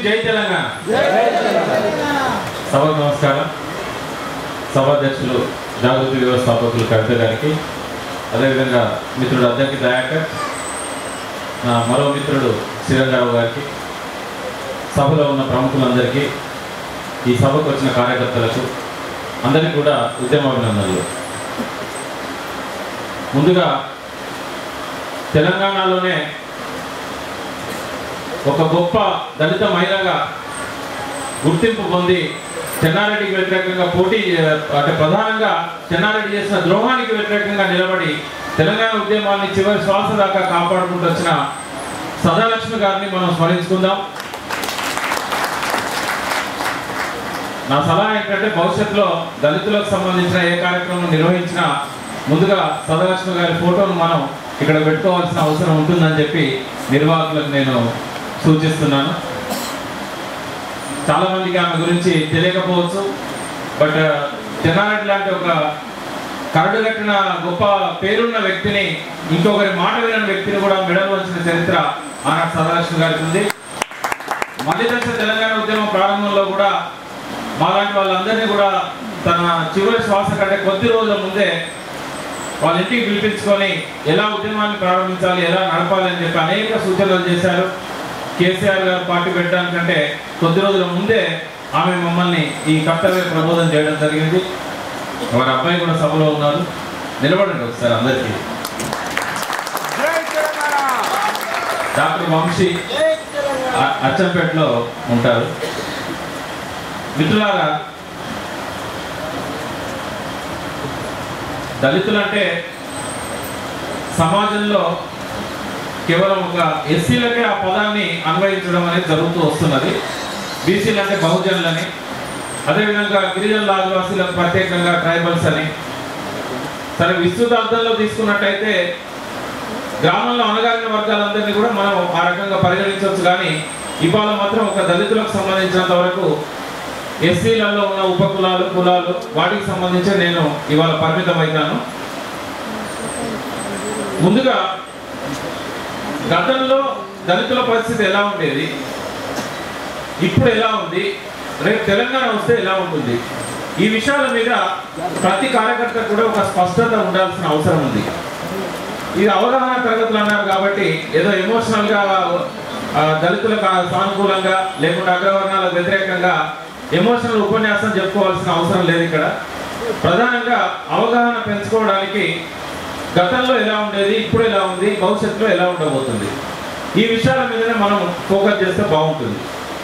జై తెలంగాణ సభకు నమస్కారం సభాధ్యక్షులు జాగృతి వ్యవస్థాపకులు కవిత గారికి అదేవిధంగా మిత్రుడు అద్దెకి దయాకర్ నా మరో మిత్రుడు శ్రీరంగారావు గారికి సభలో ఉన్న ప్రముఖులందరికీ ఈ సభకు వచ్చిన కార్యకర్తలకు అందరికీ కూడా ఉద్యమాభినందనలు ముందుగా తెలంగాణలోనే ఒక గొప్ప దళిత మహిళగా గుర్తింపు పొంది చెన్నారెడ్డికి వ్యతిరేకంగా పోటీ అంటే ప్రధానంగా చెన్నారెడ్డి చేసిన ద్రోహానికి వ్యతిరేకంగా నిలబడి తెలంగాణ ఉద్యమాన్ని చివరి శ్వాస దాకా కాపాడుకుంటూ వచ్చిన సదాలక్ష్మి గారిని మనం స్మరించుకుందాం నా సలహా ఏంటంటే భవిష్యత్తులో దళితులకు సంబంధించిన ఏ కార్యక్రమం నిర్వహించినా ముందుగా సదాలక్ష్మి గారి ఫోటోను మనం ఇక్కడ పెట్టుకోవాల్సిన అవసరం ఉంటుందని చెప్పి నిర్వాహకులకు నేను సూచిస్తున్నాను చాలా మందికి ఆమె గురించి తెలియకపోవచ్చు బట్ చెన్నారెడ్డి లాంటి ఒక కరడు కట్టిన గొప్ప పేరున్న వ్యక్తిని ఇంకొకరి మాట వినని వ్యక్తిని కూడా మెడలు వచ్చిన చరిత్ర ఆనాడు సదాలక్ష్మి గారికి ఉంది మధ్యదశ తెలంగాణ ఉద్యమం ప్రారంభంలో కూడా మాలాంటి వాళ్ళందరినీ కూడా తన చివరి శ్వాస కంటే కొద్ది రోజుల ముందే వాళ్ళ ఇంటికి పిలిపించుకొని ఎలా ఉద్యమాన్ని ప్రారంభించాలి ఎలా నడపాలి అని చెప్పి అనేక సూచనలు చేశారు కేసీఆర్ గారు పార్టీ పెట్టడానికంటే కొద్ది రోజుల ముందే ఆమె మమ్మల్ని ఈ కర్తవ్య ప్రబోధం చేయడం జరిగింది వారి అబ్బాయి కూడా సభలో ఉన్నారు నిలబడండి ఒకసారి అందరికీ డాక్టర్ వంశీ అ- అచ్చంపేటలో ఉంటారు మిత్రులారా దళితులంటే సమాజంలో కేవలం ఒక ఎస్సీలకే ఆ పదాన్ని అన్వయించడం అనేది జరుగుతూ వస్తున్నది బీసీలు అంటే బహుజనులని అదేవిధంగా గిరిజనుల ఆదివాసీలకు ప్రత్యేకంగా ట్రైబల్స్ అని సరే విస్తృత అర్థంలో తీసుకున్నట్టయితే గ్రామంలో అణగారిన వర్గాలందరినీ కూడా మనం ఆ రకంగా పరిగణించవచ్చు కానీ ఇవాళ మాత్రం ఒక దళితులకు సంబంధించినంత వరకు ఎస్సీలలో ఉన్న ఉపకులాలు కులాలు వాటికి సంబంధించి నేను ఇవాళ పరిమితం అవుతాను ముందుగా గతంలో దళితుల పరిస్థితి ఎలా ఉండేది ఇప్పుడు ఎలా ఉంది రేపు తెలంగాణ వస్తే ఎలా ఉంటుంది ఈ విషయాల మీద ప్రతి కార్యకర్త కూడా ఒక స్పష్టత ఉండాల్సిన అవసరం ఉంది ఇది అవగాహన తరగతులు అన్నారు కాబట్టి ఏదో ఎమోషనల్ గా ఆ, దళితులకు సానుకూలంగా లేకుంటే అగ్రవర్ణాలకు వ్యతిరేకంగా ఎమోషనల్ ఉపన్యాసం చెప్పుకోవాల్సిన అవసరం లేదు ఇక్కడ ప్రధానంగా అవగాహన పెంచుకోవడానికి గతంలో ఎలా ఉండేది ఇప్పుడు ఎలా ఉంది భవిష్యత్తులో ఎలా ఉండబోతుంది ఈ విషయాల మీదనే మనం ఫోకస్ చేస్తే బాగుంటుంది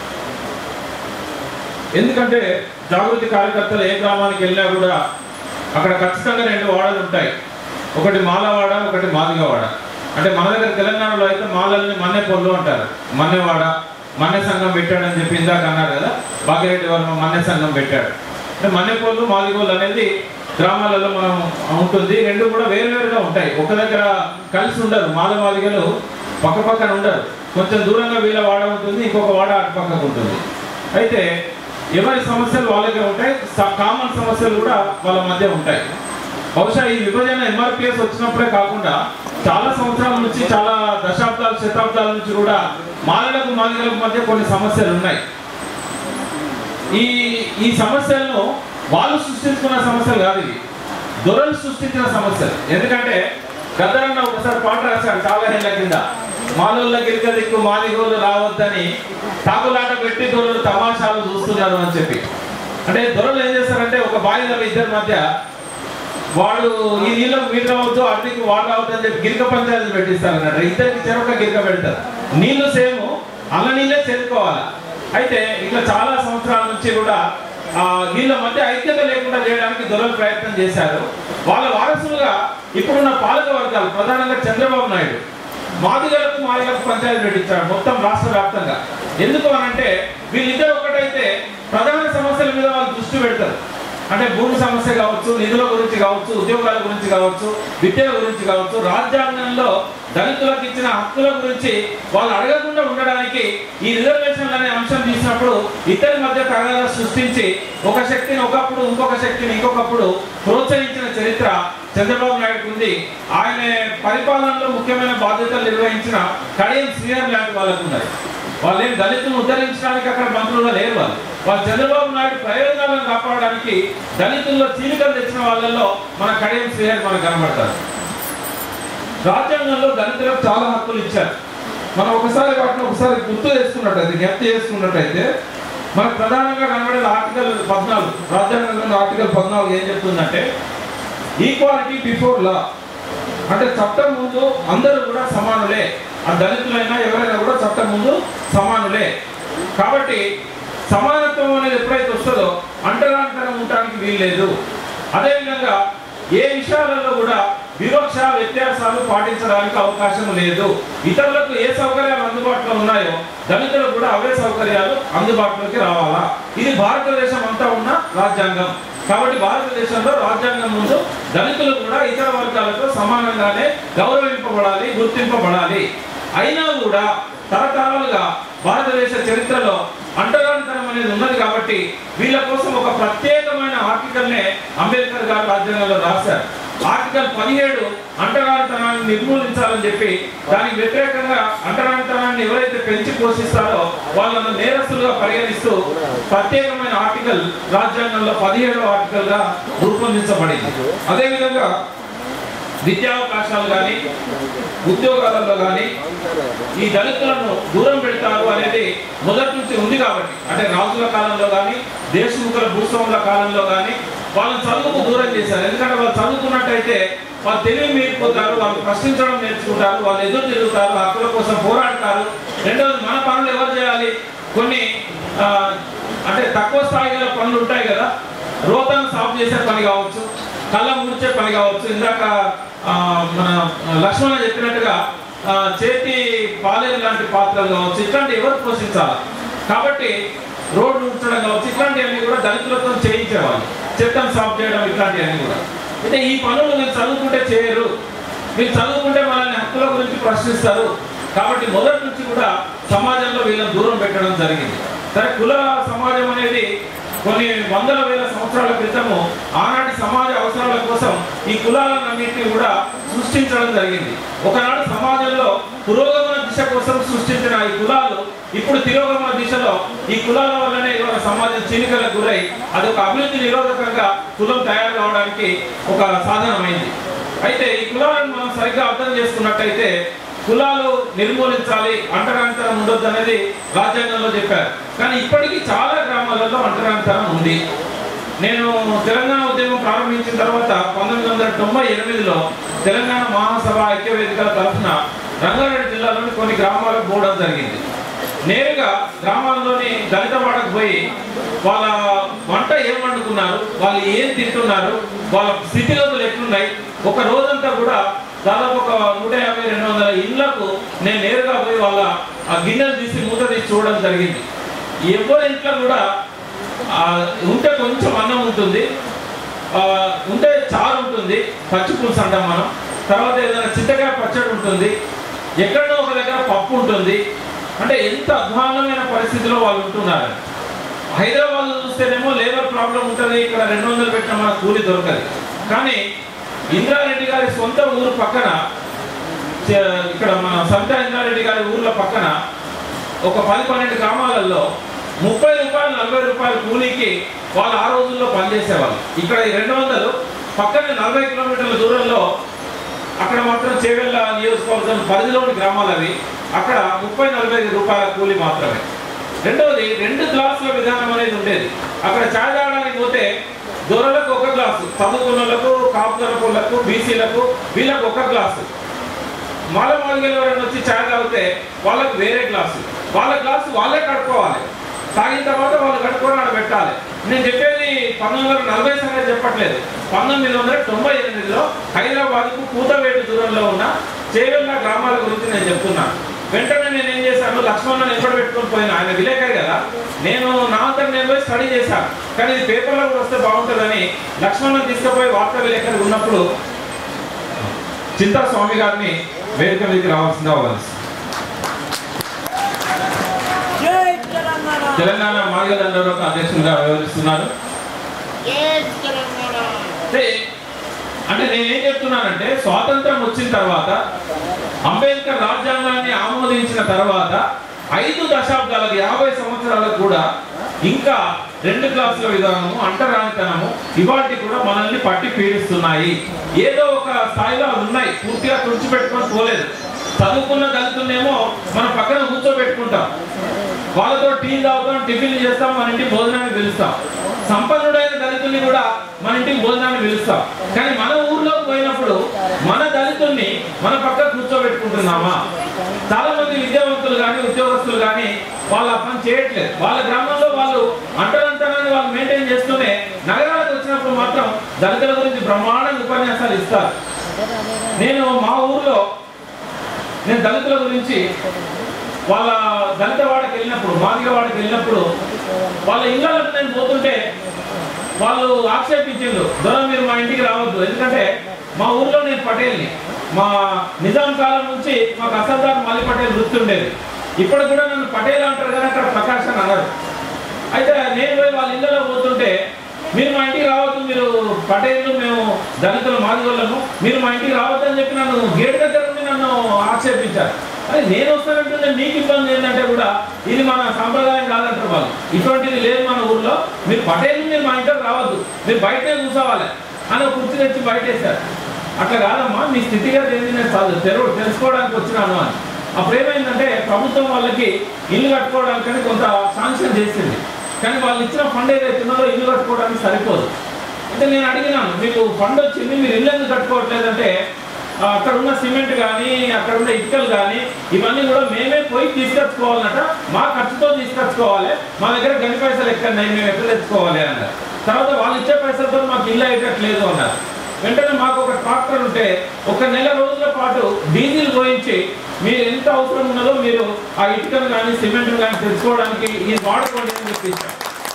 ఎందుకంటే జాగృతి కార్యకర్తలు ఏ గ్రామానికి వెళ్ళినా కూడా అక్కడ ఖచ్చితంగా రెండు వాడలు ఉంటాయి ఒకటి మాలవాడ ఒకటి మాదిగవాడ అంటే మన దగ్గర తెలంగాణలో అయితే మాలల్ని మన్నె పొల్లు అంటారు మన్నెవాడ మన్నె సంఘం పెట్టాడని చెప్పి ఇందాక అన్నారు కదా భాగ్యరెడ్డి వర్మ మన్నె సంఘం పెట్టాడు అంటే మన్నె పొల్లు మాదిగోళ్ళు అనేది గ్రామాలలో మనం ఉంటుంది రెండు కూడా వేరువేరుగా ఉంటాయి ఒక దగ్గర కలిసి ఉండరు మాల మాదిగలు పక్క పక్కన ఉండరు కొంచెం దూరంగా వీళ్ళ వాడ ఉంటుంది ఇంకొక వాడ అటు పక్కకు ఉంటుంది అయితే ఎవరి సమస్యలు వాళ్ళకే ఉంటాయి స- కామన్ సమస్యలు కూడా వాళ్ళ మధ్య ఉంటాయి బహుశా ఈ విభజన ఎంఆర్పిఎస్ వచ్చినప్పుడే కాకుండా చాలా సంవత్సరాల నుంచి చాలా దశాబ్దాలు శతాబ్దాల నుంచి కూడా మాలలకు మాదిగలకు మధ్య కొన్ని సమస్యలు ఉన్నాయి ఈ ఈ సమస్యలను వాళ్ళు సృష్టించుకున్న సమస్యలు కాదు ఇవి దొరలు సృష్టించిన సమస్యలు ఎందుకంటే గద్దరన్న ఒకసారి పాట రాశాడు చాలా ఏళ్ళ కింద మాలోళ్ళ గిరిక దిక్కు మాదిగోళ్ళు రావద్దని తాగులాట పెట్టి దొరలు తమాషాలు చూస్తున్నారు అని చెప్పి అంటే దొరలు ఏం చేస్తారంటే ఒక బాయిల ఇద్దరి మధ్య వాడు ఈ నీళ్ళకు మీరు రావద్దు అటుకి వాడు రావద్దు అని చెప్పి గిరిక పంచాయతీ పెట్టిస్తారు అన్నట్టు ఇద్దరికి చెరొక గిరిక పెడతారు నీళ్లు సేమ్ అల్ల నీళ్ళే చేరుకోవాలి అయితే ఇట్లా చాలా సంవత్సరాల నుంచి కూడా ఆ వీళ్ళ మధ్య ఐక్యత లేకుండా చేయడానికి దొరలు ప్రయత్నం చేశారు వాళ్ళ వారసులుగా ఇప్పుడున్న పాలక వర్గాలు ప్రధానంగా చంద్రబాబు నాయుడు మాదిగలకు మాదిగలకు పంచాయతీ పెట్టించాడు మొత్తం రాష్ట్ర వ్యాప్తంగా ఎందుకు అనంటే వీళ్ళిద్దరు ఒకటైతే ప్రధాన సమస్యల మీద వాళ్ళు దృష్టి పెడతారు అంటే భూమి సమస్య కావచ్చు నిధుల గురించి కావచ్చు ఉద్యోగాల గురించి కావచ్చు విద్యల గురించి కావచ్చు రాజ్యాంగంలో దళితులకు ఇచ్చిన హక్కుల గురించి వాళ్ళు అడగకుండా ఉండడానికి ఈ రిజర్వేషన్ అనే అంశం తీసినప్పుడు ఇద్దరి మధ్య తగాదా సృష్టించి ఒక శక్తిని ఒకప్పుడు ఇంకొక శక్తిని ఇంకొకప్పుడు ప్రోత్సహించిన చరిత్ర చంద్రబాబు నాయుడుకు ఉంది ఆయన పరిపాలనలో ముఖ్యమైన బాధ్యతలు నిర్వహించిన కడియం శ్రీహర్ లాంటి వాళ్ళకు ఉన్నాయి వాళ్ళు ఏం దళితులను ఉద్ధరించడానికి అక్కడ మంత్రులుగా లేరు వాళ్ళు వాళ్ళు చంద్రబాబు నాయుడు ప్రయోజనాలను కాపాడడానికి దళితుల్లో చీలికలు తెచ్చిన వాళ్ళల్లో మన కడియం శ్రీహరి మనకు కనబడతారు రాజ్యాంగంలో దళితులకు చాలా హక్కులు ఇచ్చారు మనం ఒకసారి వాటిని ఒకసారి గుర్తు చేసుకున్నట్టయితే జ్ఞప్తి చేసుకున్నట్టయితే మనకు ప్రధానంగా కనబడేది ఆర్టికల్ పద్నాలుగు రాజ్యాంగంలో ఆర్టికల్ పద్నాలుగు ఏం చెప్తుందంటే ఈక్వాలిటీ బిఫోర్ లా అంటే చట్టం ముందు అందరూ కూడా సమానులే ఆ దళితులైనా ఎవరైనా కూడా చట్టం ముందు సమానులే కాబట్టి సమానత్వం అనేది ఎప్పుడైతే వస్తుందో అంటరాంతరం ఉండడానికి వీల్లేదు అదేవిధంగా ఏ విషయాలలో కూడా వివక్ష వ్యత్యాసాలు పాటించడానికి అవకాశం లేదు ఇతరులకు ఏ సౌకర్యాలు అందుబాటులో ఉన్నాయో దళితులకు కూడా అవే సౌకర్యాలు అందుబాటులోకి రావాలా ఇది భారతదేశం అంతా ఉన్న రాజ్యాంగం కాబట్టి భారతదేశంలో రాజ్యాంగం ముందు దళితులు కూడా ఇతర వర్గాలతో సమానంగానే గౌరవింపబడాలి గుర్తింపబడాలి అయినా కూడా తరతరాలుగా భారతదేశ చరిత్రలో అంటరానితనం అనేది ఉన్నది కాబట్టి వీళ్ళ కోసం ఒక ప్రత్యేకమైన ఆర్టికల్నే అంబేద్కర్ గారు రాజ్యాంగంలో రాశారు ఆర్టికల్ పదిహేడు అంటరానితనాన్ని నిర్మూలించాలని చెప్పి దానికి వ్యతిరేకంగా అంటరానితనాన్ని ఎవరైతే పెంచి పోషిస్తారో వాళ్ళను నేరస్తులుగా పరిగణిస్తూ ప్రత్యేకమైన ఆర్టికల్ రాజ్యాంగంలో పదిహేడవ ఆర్టికల్ గా రూపొందించబడింది అదేవిధంగా విద్యావకాశాలు కానీ ఉద్యోగాలలో కానీ ఈ దళితులను దూరం పెడతారు అనేది మొదటి నుంచి ఉంది కాబట్టి అంటే రాజుల కాలంలో కానీ దేశముఖుల భూస్వాముల కాలంలో కానీ వాళ్ళని చదువుకు దూరం చేశారు ఎందుకంటే వాళ్ళు చదువుకున్నట్టయితే వాళ్ళు తెలివి మీరిపోతారు వాళ్ళు ప్రశ్నించడం నేర్చుకుంటారు వాళ్ళు ఎదురు తిరుగుతారు హక్కుల కోసం పోరాడతారు రెండవది మన పనులు ఎవరు చేయాలి కొన్ని ఆ, అంటే తక్కువ స్థాయి గల పనులు ఉంటాయి కదా రోతను సాఫ్ చేసే పని కావచ్చు కళ్ళ ముడిచే పని కావచ్చు ఇందాక ఆ, మన లక్ష్మణ చెప్పినట్టుగా ఆ, చేతి పాలేరు లాంటి పాత్రలు కావచ్చు ఇట్లాంటి ఎవరు పోషించాలి కాబట్టి రోడ్లు ఉంచడం కావచ్చు ఇట్లాంటివన్నీ కూడా దళితులతో చేయించేవాళ్ళు చెత్తను సాఫ్ చేయడం ఇట్లాంటివన్నీ కూడా అయితే ఈ పనులు మీరు చదువుకుంటే చేయరు మీరు చదువుకుంటే మనల్ని హక్కుల గురించి ప్రశ్నిస్తారు కాబట్టి మొదటి నుంచి కూడా సమాజంలో వీళ్ళని దూరం పెట్టడం జరిగింది సరే కుల సమాజం అనేది కొన్ని వందల వేల సంవత్సరాల క్రితము ఆనాటి సమాజ అవసరాల కోసం ఈ కులాలన్నింటినీ కూడా సృష్టించడం జరిగింది ఒకనాడు సమాజంలో పురోగమన దిశ కోసం సృష్టించిన ఈ కులాలు ఇప్పుడు తిరోగమన దిశలో ఈ కులాల వల్లనే ఇవాళ సమాజం చీలికలకు గురై అది ఒక అభివృద్ధి నిరోధకంగా కులం తయారు కావడానికి ఒక సాధనమైంది అయితే ఈ కులాలను మనం సరిగ్గా అర్థం చేసుకున్నట్టయితే కులాలు నిర్మూలించాలి అంటరానితనం ఉండొద్దు అనేది రాజ్యాంగంలో చెప్పారు కానీ ఇప్పటికీ చాలా గ్రామాలలో అంటరానితనం ఉంది నేను తెలంగాణ ఉద్యమం ప్రారంభించిన తర్వాత పంతొమ్మిది వందల తొంభై ఎనిమిదిలో తెలంగాణ మహాసభ ఐక్యవేదికల తరఫున రంగారెడ్డి జిల్లాలోని కొన్ని గ్రామాలకు పోవడం జరిగింది నేరుగా గ్రామాల్లోని దళిత వాడకు పోయి వాళ్ళ వంట ఏం వండుకున్నారు వాళ్ళు ఏం తింటున్నారు వాళ్ళ స్థితిగతులు ఎట్లున్నాయి ఒక రోజంతా కూడా దాదాపు ఒక నూట యాభై రెండు వందల ఇళ్లకు నేను నేరుగా పోయి వాళ్ళ ఆ గిన్నెలు తీసి మూత తీసి చూడడం జరిగింది ఎవరి ఇంట్లో కూడా ఆ, ఉంటే కొంచెం అన్నం ఉంటుంది ఆ, ఉంటే చారు ఉంటుంది పచ్చి పులుసు అంటాం మనం తర్వాత ఏదైనా చింతకాయ పచ్చడి ఉంటుంది ఎక్కడో ఒక దగ్గర పప్పు ఉంటుంది అంటే ఎంత అధ్వాన్నమైన పరిస్థితిలో వాళ్ళు ఉంటున్నారు హైదరాబాద్ చూస్తేనేమో లేబర్ ప్రాబ్లం ఉంటుంది ఇక్కడ రెండు వందలు పెట్టిన మన కూలి దొరకదు కానీ ఇంద్రారెడ్డి గారి సొంత ఊరు పక్కన చే- ఇక్కడ మన సంత ఇంద్రారెడ్డి గారి ఊర్ల పక్కన ఒక పది పన్నెండు గ్రామాలలో ముప్పై రూపాయలు నలభై రూపాయల కూలీకి వాళ్ళు ఆ రోజుల్లో పనిచేసేవాళ్ళు ఇక్కడ ఈ రెండు వందలు పక్కనే నలభై కిలోమీటర్ల దూరంలో అక్కడ మాత్రం చేవెళ్ళ నియోజకవర్గం పరిధిలోని గ్రామాలు అవి అక్కడ ముప్పై నలభై రూపాయల కూలి మాత్రమే రెండవది రెండు గ్లాసుల విధానం అనేది ఉండేది అక్కడ చాయ్ తాగడానికి పోతే దొరలకు ఒక గ్లాసు చదువుకున్న వాళ్ళకు కాపు దొరకులకు బీసీలకు వీళ్ళకు ఒక గ్లాసు మాల మాదిగలు ఎవరైనా వచ్చి చాయ్ తాగితే వాళ్ళకి వేరే గ్లాసు వాళ్ళ గ్లాసు వాళ్ళే కడుక్కోవాలి తాగిన తర్వాత వాళ్ళు కడుక్కొని ఆడ పెట్టాలి నేను చెప్పేది పంతొమ్మిది వందల నలభై సంగతి చెప్పట్లేదు పంతొమ్మిది వందల తొంభై ఎనిమిదిలో హైదరాబాద్కు కూతవేటు దూరంలో ఉన్న చేవెళ్ళ గ్రామాల గురించి నేను చెప్తున్నాను వెంటనే నేను ఏం చేశాను లక్ష్మణ్ ఎప్పుడు పెట్టుకొని పోయినా ఆయన విలేకరి కదా నేను నా అంతా నేను పోయి స్టడీ చేశాను కానీ ఇది పేపర్లో కూడా వస్తే బాగుంటుందని లక్ష్మణ్ తీసుకుపోయి వార్తా విలేకరి ఉన్నప్పుడు చింతా స్వామి గారిని వేదిక మీదకి రావాల్సిందిగా అవ్వాలి జై తెలంగాణ తెలంగాణ మార్గదండలో అధ్యక్షులుగా వ్యవహరిస్తున్నారు జై తెలంగాణ అంటే అంటే నేనేం చెప్తున్నానంటే స్వాతంత్రం వచ్చిన తర్వాత అంబేద్కర్ రాజ్యాంగాన్ని ఆమోదించిన తర్వాత ఐదు దశాబ్దాలకు యాభై సంవత్సరాలకు కూడా ఇంకా రెండు క్లాసుల విధానము అంటరానితనము ఇవాటి కూడా మనల్ని పట్టి పీడిస్తున్నాయి ఏదో ఒక స్థాయిలో అవి ఉన్నాయి పూర్తిగా తుడిచిపెట్టుకొని పోలేదు చదువుకున్న దళితులనేమో మనం పక్కన కూర్చోబెట్టుకుంటాం వాళ్ళతో టీ తాగుతాం టిఫిన్ చేస్తాం మన ఇంటికి భోజనానికి పిలుస్తాం సంపన్నుడైన దళితుల్ని కూడా మన ఇంటికి భోజనానికి పిలుస్తాం కానీ మన ఊర్లోకి పోయినప్పుడు మన దళితుల్ని మన పక్క కూర్చోబెట్టుకుంటున్నామా చాలా మంది విద్యావంతులు కానీ ఉద్యోగస్తులు కానీ వాళ్ళ పని చేయట్లేదు వాళ్ళ గ్రామంలో వాళ్ళు అంటరంతరాన్ని వాళ్ళు మెయింటైన్ చేస్తూనే నగరాలకు వచ్చినప్పుడు మాత్రం దళితుల గురించి బ్రహ్మాండంగా ఉపన్యాసాలు ఇస్తారు నేను మా ఊర్లో నేను దళితుల గురించి వాళ్ళ దళిత వాడకి వెళ్ళినప్పుడు మాదిగ వాడకి వెళ్ళినప్పుడు వాళ్ళ ఇళ్ళకు నేను పోతుంటే వాళ్ళు ఆక్షేపించిండ్రు దొర మీరు మా ఇంటికి రావద్దు ఎందుకంటే మా ఊర్లో నేను పటేల్ని మా నిజాం కాలం నుంచి మాకు అసర్దార్ మలి పటేల్ వృత్తి ఉండేది ఇప్పుడు కూడా నన్ను పటేల్ అంటారు కానీ అక్కడ ప్రకాష్ అని అన్నారు అయితే నేను పోయి వాళ్ళ ఇళ్ళలో పోతుంటే మీరు మా ఇంటికి రావద్దు మీరు పటేళ్ళు మేము దళితులు మాదిగోళ్ళము మీరు మా ఇంటికి రావద్దు అని చెప్పి నన్ను గేట్ దగ్గర నుండి నన్ను ఆక్షేపించారు అదే నేను వస్తానంటుంటే మీకు ఇబ్బంది ఏంటంటే కూడా ఇది మన సాంప్రదాయం కాదంటారు వాళ్ళు ఇటువంటిది లేదు మన ఊర్లో మీరు పటేళ్ళు మీరు మా ఇంటికి రావద్దు మీరు బయటనే కూర్చోవాలి అని ఒక కుర్చీ తెచ్చి బయటేశారు అట్లా కాదమ్మా మీ స్థితిగతి ఏంది నేను చదువు తెరు తెలుసుకోవడానికి వచ్చినాను అని అప్పుడు ఏమైందంటే ప్రభుత్వం వాళ్ళకి ఇల్లు కట్టుకోవడానికని కొంత శాంక్షన్ చేసింది కానీ వాళ్ళు ఇచ్చిన ఫండ్ ఏదైతే ఉన్నదో ఇల్లు కట్టుకోవడానికి సరిపోదు అయితే నేను అడిగినాను మీకు ఫండ్ వచ్చింది మీరు ఇల్లు ఎందుకు కట్టుకోవట్లేదంటే ఆ, అక్కడ ఉన్న సిమెంట్ కానీ అక్కడ ఉన్న ఇటుకలు కానీ ఇవన్నీ కూడా మేమే పోయి తీసుకొచ్చుకోవాలన్నట మా ఖర్చుతో తీసుకొచ్చుకోవాలి మా దగ్గర గని పైసలు ఎక్కడ మేము ఎక్కడ తెచ్చుకోవాలి అన్నారు తర్వాత వాళ్ళు ఇచ్చే పైసలతో మాకు ఇల్లు అయ్యేటట్లేదు అన్నారు వెంటనే మాకు ఒక ట్రాక్టర్ ఉంటే ఒక నెల రోజుల పాటు డీజిల్ పోయించి మీరు ఎంత అవసరం ఉన్నదో మీరు ఆ ఇటుకను కానీ సిమెంట్ కానీ తెచ్చుకోవడానికి ఇది వాడుకోండి అని చెప్పి ఇచ్చారు.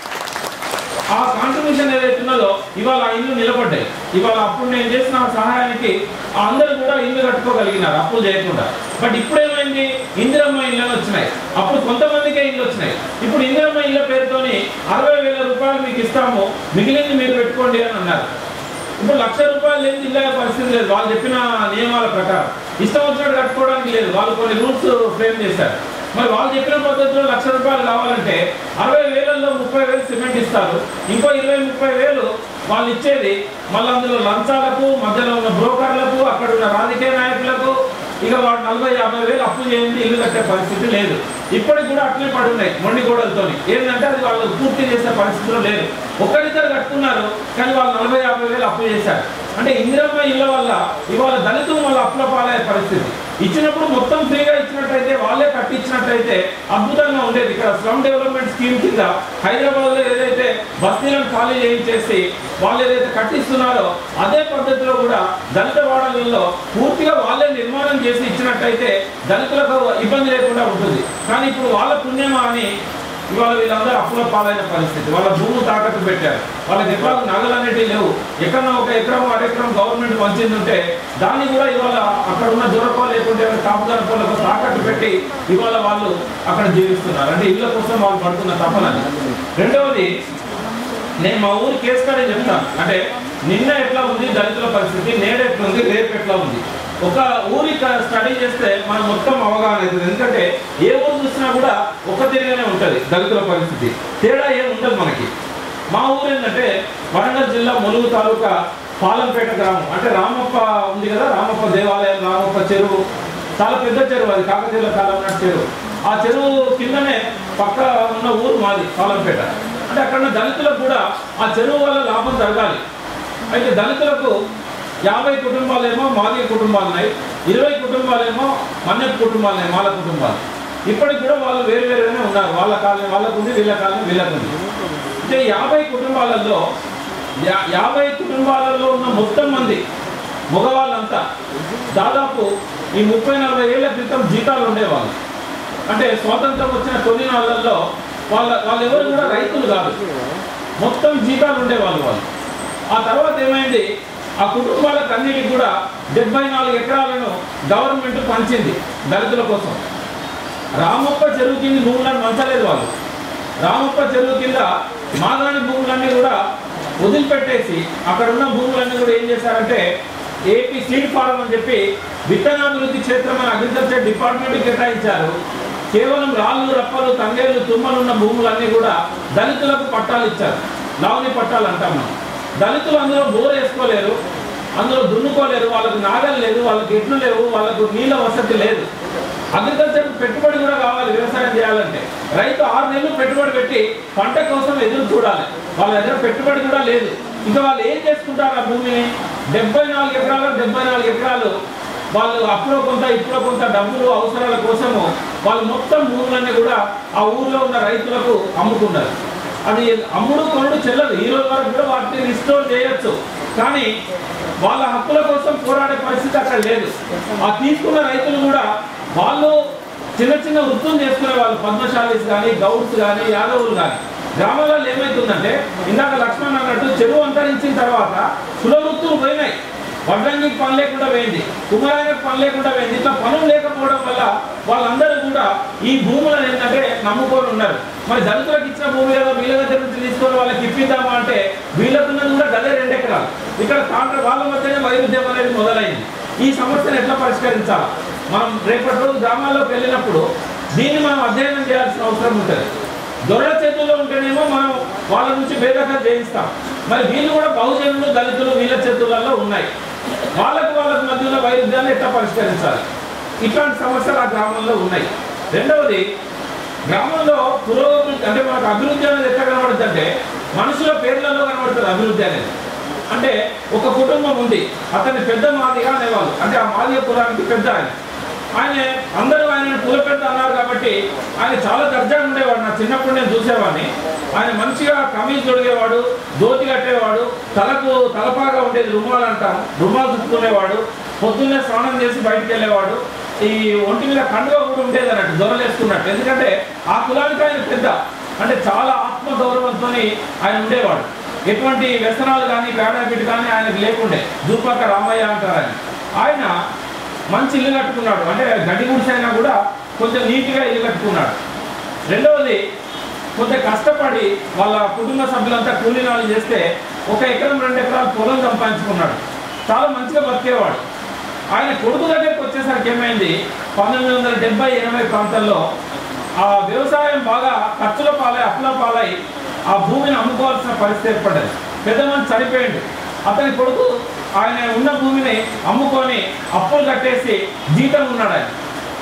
ఆ కాంట్రిబ్యూషన్ ఏదైతే ఉన్నదో ఇవాళ ఆ ఇల్లు నిలబడ్డాయి ఇవాళ అప్పుడు నేను చేసిన ఆ సహాయానికి ఆ అందరూ కూడా ఇల్లు కట్టుకోగలిగినారు అప్పులు చేయకుండా బట్ ఇప్పుడు ఏమైంది ఇందిరమ్మ ఇల్లు అని వచ్చినాయి అప్పుడు కొంతమందికే ఇల్లు వచ్చినాయి ఇప్పుడు ఇందిరమ్మ ఇళ్ళ పేరుతోని అరవై వేల రూపాయలు మీకు ఇస్తాము మిగిలింది మీరు పెట్టుకోండి అని అన్నారు ఇప్పుడు లక్ష రూపాయలు లేని ఇళ్ళ పరిస్థితి లేదు వాళ్ళు చెప్పిన నియమాల ప్రకారం ఇష్టం వచ్చినట్టు కట్టుకోవడానికి లేదు వాళ్ళు కొన్ని రూల్స్ ఫ్రేమ్ చేశారు మరి వాళ్ళు చెప్పిన పద్ధతిలో లక్ష రూపాయలు కావాలంటే అరవై వేలలో ముప్పై వేలు సిమెంట్ ఇస్తారు ఇంకో ఇరవై ముప్పై వేలు వాళ్ళు ఇచ్చేది మళ్ళీ అందులో లంచాలకు మధ్యలో ఉన్న బ్రోకర్లకు అక్కడ ఉన్న రాజకీయ నాయకులకు ఇక వాడు నలభై యాభై వేలు అప్పు చేయండి ఇల్లు కట్టే పరిస్థితి లేదు ఇప్పటికి కూడా అట్లే పడి ఉన్నాయి మొండి గోడలతో ఏంటంటే అది వాళ్ళు పూర్తి చేసే పరిస్థితిలో లేదు ఒక్కరిద్దరు కట్టుకున్నారు కానీ వాళ్ళు నలభై యాభై వేలు అప్పు చేశారు అంటే ఇందిరమ్మ ఇళ్ళ వల్ల ఇవాళ దళితులు వాళ్ళ అప్పుల పాలయ్యే పరిస్థితి ఇచ్చినప్పుడు మొత్తం ఫ్రీగా ఇచ్చినట్టయితే వాళ్ళే కట్టించినట్టయితే అద్భుతంగా ఉండేది ఇక్కడ స్లమ్ డెవలప్మెంట్ స్కీమ్ కింద హైదరాబాద్ లో ఏదైతే బస్తీలను ఖాళీ చేయించేసి వాళ్ళు ఏదైతే కట్టిస్తున్నారో అదే పద్ధతిలో కూడా దళిత వాడలలో పూర్తిగా వాళ్ళే నిర్మాణం చేసి ఇచ్చినట్టయితే దళితులకు ఇబ్బంది లేకుండా ఉంటుంది కానీ ఇప్పుడు వాళ్ళ పుణ్యమా అని ఇవాళ వీళ్ళందరూ అప్పుల పాలైన పరిస్థితి వాళ్ళ భూములు తాకట్టు పెట్టారు వాళ్ళకి ఎక్కడ నగలు అనేటివి లేవు ఎక్కడన్నా ఒక ఎకరం అర ఎకరం గవర్నమెంట్ మంచిది ఉంటే దాన్ని కూడా ఇవాళ అక్కడ ఉన్న దూరపో లేకుంటే కాపుదార పోలకు తాకట్టు పెట్టి ఇవాళ వాళ్ళు అక్కడ జీవిస్తున్నారు అంటే ఇళ్ళ కోసం వాళ్ళు పడుతున్న తప్పనది రెండవది నేను మా ఊరి కేసు కాడే చెప్తాను అంటే నిన్న ఎట్లా ఉంది దళితుల పరిస్థితి నేడు ఎట్లా ఉంది రేపు ఎట్లా ఉంది ఒక ఊరి క- స్టడీ చేస్తే మనం మొత్తం అవగాహన అవుతుంది ఎందుకంటే ఏ ఊరు చూసినా కూడా ఒక తీరుగానే ఉంటుంది దళితుల పరిస్థితి తేడా ఏం ఉండదు మనకి మా ఊరు ఏంటంటే వరంగల్ జిల్లా ములుగు తాలూకా పాలంపేట గ్రామం అంటే రామప్ప ఉంది కదా రామప్ప దేవాలయం రామప్ప చెరువు చాలా పెద్ద చెరువు అది కాకతీయుల కాలం నాటి చెరువు ఆ చెరువు కిందనే పక్క ఉన్న ఊరు మాది పాలంపేట అంటే అక్కడ ఉన్న దళితులకు కూడా ఆ చెరువు వల్ల లాభం జరగాలి అయితే దళితులకు యాభై కుటుంబాలేమో మాదిగ కుటుంబాలు ఉన్నాయి ఇరవై కుటుంబాలేమో మన్నెపు కుటుంబాలు ఉన్నాయి మాల కుటుంబాలు ఇప్పటికి కూడా వాళ్ళు వేరు వేరుగానే ఉన్నారు వాళ్ళ కాలం వాళ్ళకుంది వీళ్ళ కాలం వీళ్ళకుంది అంటే యాభై కుటుంబాలలో యా- యాభై కుటుంబాలలో ఉన్న మొత్తం మంది మగవాళ్ళంతా దాదాపు ఈ ముప్పై నలభై ఏళ్ల క్రితం జీతాలు ఉండేవాళ్ళు అంటే స్వాతంత్రం వచ్చిన కొన్ని నాళ్ళల్లో వాళ్ళ వాళ్ళు ఎవరు కూడా రైతులు కాదు మొత్తం జీతాలు ఉండేవాళ్ళు వాళ్ళు ఆ తర్వాత ఏమైంది ఆ కుటుంబాలకు అన్నిటికి కూడా డెబ్బై నాలుగు ఎకరాలను గవర్నమెంట్ పంచింది దళితుల కోసం రామప్ప చెరువు కింద భూములను మంచలేదు వాళ్ళు రామప్ప చెరువు కింద మాగాణి భూములన్నీ కూడా వదిలిపెట్టేసి అక్కడ ఉన్న భూములన్నీ కూడా ఏం చేశారంటే ఏపీ సీడ్ ఫారం అని చెప్పి విత్తనాభివృద్ధి క్షేత్రం అని అగ్రికల్చర్ డిపార్ట్మెంట్ కేటాయించారు కేవలం రాళ్ళు రప్పలు తంగేళ్ళు తుమ్మలు ఉన్న భూములన్నీ కూడా దళితులకు పట్టాలు ఇచ్చారు లావణి పట్టాలు అంటాం మనం దళితులు అందులో బోర్ వేసుకోలేరు అందులో దున్నుకోలేరు వాళ్ళకు నాగలు లేదు వాళ్ళకి ఎట్లు లేవు వాళ్ళకు నీళ్ళ వసతి లేదు అగ్రికల్చర్ పెట్టుబడి కూడా కావాలి వ్యవసాయం చేయాలంటే రైతు ఆరు నెలలు పెట్టుబడి పెట్టి పంట కోసం ఎదురు చూడాలి వాళ్ళ దగ్గర పెట్టుబడి కూడా లేదు ఇంకా వాళ్ళు ఏం చేసుకుంటారు ఆ భూమిని డెబ్బై నాలుగు ఎకరాలు డెబ్బై నాలుగు ఎకరాలు వాళ్ళు అప్పుడో కొంత ఇప్పుడో కొంత డబ్బులు అవసరాల కోసము వాళ్ళు మొత్తం భూములన్నీ కూడా ఆ ఊర్లో ఉన్న రైతులకు అమ్ముకున్నారు అది అమ్ముడు కొనుడు చెల్లదు ఈ రోజు వరకు కూడా వాటిని రిస్టోర్ చేయొచ్చు కానీ వాళ్ళ హక్కుల కోసం పోరాడే పరిస్థితి అక్కడ లేదు ఆ తీసుకున్న రైతులు కూడా వాళ్ళు చిన్న చిన్న వృత్తులు చేసుకునే వాళ్ళు పద్మశాలీస్ కానీ గౌడ్స్ కానీ యాదవులు కానీ గ్రామాలలో ఏమైతుందంటే ఇందాక లక్ష్మణ్ అన్నట్టు చెరువు అంతరించిన తర్వాత కుల వృత్తులు పోయినాయి వడ్రంగికి పని లేకుండా పోయింది కుమారాయనకు పని లేకుండా పోయింది ఇట్లా పనులు లేకపోవడం వల్ల వాళ్ళందరూ కూడా ఈ భూములను ఏంటంటే నమ్ముకొని ఉన్నారు మరి దళితులకు ఇచ్చిన భూమి కదా వీళ్ళ దగ్గర నుంచి తీసుకొని వాళ్ళకి ఇప్పిద్దామా అంటే వీళ్ళకున్నది కూడా గదే రెండు ఎకరాలు ఇక్కడ కాంట్రా వాళ్ళ మధ్యనే వైరుధ్యం అనేది మొదలైంది ఈ సమస్యను ఎట్లా పరిష్కరించాలి మనం రేపటి రోజు గ్రామాల్లోకి వెళ్ళినప్పుడు దీన్ని మనం అధ్యయనం చేయాల్సిన అవసరం ఉంటుంది దొరల చేతుల్లో ఉంటేనేమో మనం వాళ్ళ నుంచి బేదఖలు చేయిస్తాం మరి వీళ్ళు కూడా బహుజనులు దళితులు వీళ్ళ చేతులలో ఉన్నాయి వాళ్ళకు వాళ్ళకు మధ్యలో వైరుధ్యాన్ని ఎట్లా పరిష్కరించాలి ఇట్లాంటి సమస్యలు ఆ గ్రామంలో ఉన్నాయి రెండవది గ్రామంలో పురోగతి అంటే మనకు అభివృద్ధి అనేది ఎట్లా కనబడుతుంది అంటే మనుషుల పేర్లలో కనబడుతుంది అభివృద్ధి అనేది అంటే ఒక కుటుంబం ఉంది అతన్ని పెద్ద మాదిగా అనేవాళ్ళు అంటే ఆ మాదిగ కులానికి పెద్ద ఆయన ఆయన అందరూ ఆయన కుల పెద్ద అన్నారు కాబట్టి ఆయన చాలా దర్జాగా ఉండేవాడు నా చిన్నప్పుడు నేను చూసేవాడిని ఆయన మంచిగా కమీజ్ తొడిగేవాడు ధోతి కట్టేవాడు తలకు తలపాగా ఉండేది రుమాలు అంటాం రుమాలు చుట్టుకునేవాడు పొద్దున్నే స్నానం చేసి బయటికి వెళ్ళేవాడు ఈ ఒంటి మీద కండువ కూడా ఉండేది అన్నట్టు దొరలేసుకున్నట్టు ఎందుకంటే ఆ కులానికి ఆయన పెద్ద అంటే చాలా ఆత్మ గౌరవంతో ఆయన ఉండేవాడు ఎటువంటి వ్యసనాలు కానీ బ్యాడ్ హ్యాబిట్ కానీ ఆయనకు లేకుండే దూపక రామయ్య అంటారు ఆయన ఆయన మంచి ఇల్లు కట్టుకున్నాడు అంటే గడ్డి గుడిసె అయినా కూడా కొంచెం నీట్గా ఇల్లు కట్టుకున్నాడు రెండవది కొంచెం కష్టపడి వాళ్ళ కుటుంబ సభ్యులంతా కూలీనాలు చేస్తే ఒక ఎకరం రెండు ఎకరాలు పొలం సంపాదించుకున్నాడు చాలా మంచిగా బతికేవాడు ఆయన కొడుకు దగ్గరికి వచ్చేసరికి ఏమైంది పంతొమ్మిది వందల డెబ్బై ఎనభై ప్రాంతాల్లో ఆ వ్యవసాయం బాగా ఖర్చుల పాలై అప్పుల పాలై ఆ భూమిని అమ్ముకోవాల్సిన పరిస్థితి ఏర్పడ్డది పెద్ద మనిషి చనిపోయింది అతని కొడుకు ఆయన ఉన్న భూమిని అమ్ముకొని అప్పులు కట్టేసి జీతం ఉన్నాడు ఆయన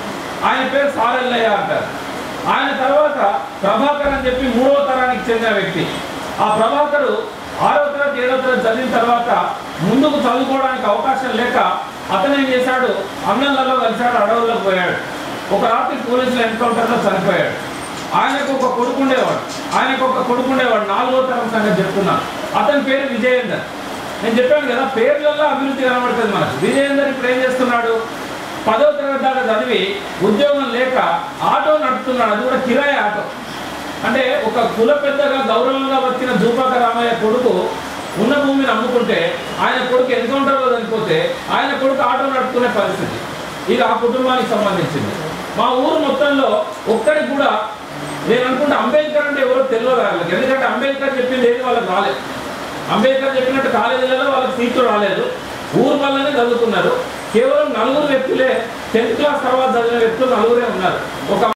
ఆయన పేరు సారెల్లయ్య అంటారు ఆయన తర్వాత ప్రభాకర్ అని చెప్పి మూడవ తరానికి చెందిన వ్యక్తి ఆ ప్రభాకరు ఆరో తరగతి ఏడో తరగతి చదివిన తర్వాత ముందుకు చదువుకోవడానికి అవకాశం లేక అతను ఏం చేశాడు అన్నంలలో కలిశాడు అడవుల్లోకి పోయాడు ఒక రాత్రి పోలీసులు ఎన్కౌంటర్లో చనిపోయాడు ఆయనకు ఒక కొడుకు ఉండేవాడు ఆయనకు ఒక కొడుకు ఉండేవాడు నాలుగో తరం సంగతి చెప్తున్నాను అతని పేరు విజయేందర్ నేను చెప్పాను కదా పేర్లలో అభివృద్ధి కనబడుతుంది మనకు విజయేందర్ ఇప్పుడు ఏం చేస్తున్నాడు పదో తరగతి దాకా చదివి ఉద్యోగం లేక ఆటో నడుపుతున్నాడు అది కూడా కిరాయి ఆటో అంటే ఒక కుల పెద్దగా గౌరవంగా వచ్చిన జూపాక రామయ్య కొడుకు ఉన్న భూమిని అమ్ముకుంటే ఆయన కొడుకు ఎన్కౌంటర్లో చనిపోతే ఆయన కొడుకు ఆటో నడుపుకునే పరిస్థితి ఇది ఆ కుటుంబానికి సంబంధించింది మా ఊరు మొత్తంలో ఒక్కడికి కూడా నేను అనుకుంటే అంబేద్కర్ అంటే ఎవరో తెలియదు వాళ్ళకి ఎందుకంటే అంబేద్కర్ చెప్పింది ఏది వాళ్ళకి రాలేదు అంబేద్కర్ చెప్పినట్టు కాలేజీలలో వాళ్ళకి సీట్లు రాలేదు ఊరు వల్లనే చదువుకున్నారు కేవలం నలుగురు వ్యక్తులే టెన్త్ క్లాస్ తర్వాత చదివిన వ్యక్తులు నలుగురే ఉన్నారు ఒక